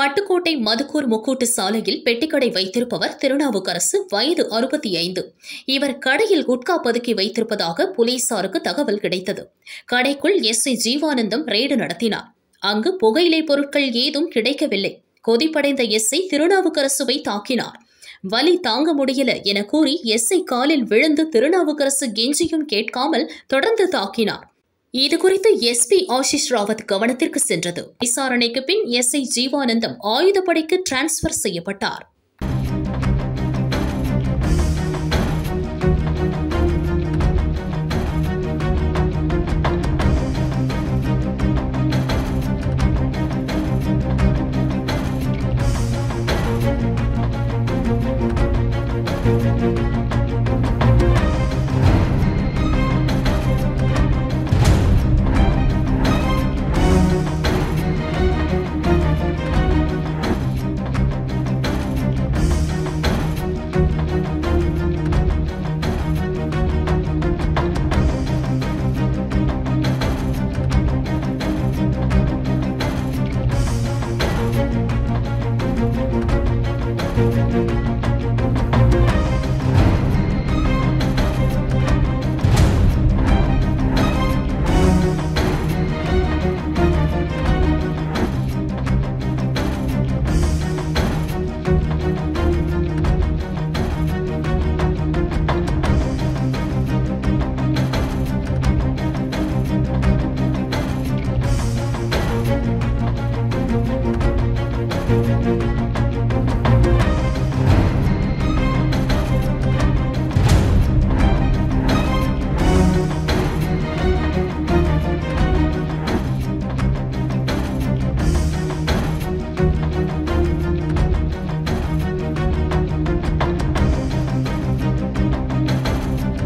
பட்டுக்கோட்டை மதுக்கூர் முக்கூட்டு சாலையில் பெட்டிக்கடை வைத்திருப்பவர் திருநாவுக்கரசு வயது அறுபத்தி ஐந்து இவர் கடையில் குட்கா பதுக்கி வைத்திருப்பதாக போலீசாருக்கு தகவல் கிடைத்தது கடைக்குள் எஸ் ஐ ஜீவானந்தம் ரெய்டு நடத்தினார் அங்கு புகையிலை பொருட்கள் ஏதும் கிடைக்கவில்லை கொதிப்படைந்த எஸ்ஐ திருநாவுக்கரசுவை தாக்கினார் வலி தாங்க முடியல என கூறி எஸ்ஐ காலில் விழுந்து திருநாவுக்கரசு கெஞ்சியும் கேட்காமல் தொடர்ந்து தாக்கினார் இதுகுறித்து எஸ்பி ஆஷிஷ் ராவத் கவனத்திற்கு சென்றது விசாரணைக்கு பின் எஸ்ஐ ஜீவானந்தம் ஆயுதப்படைக்கு டிரான்ஸ்பர் செய்யப்பட்டார்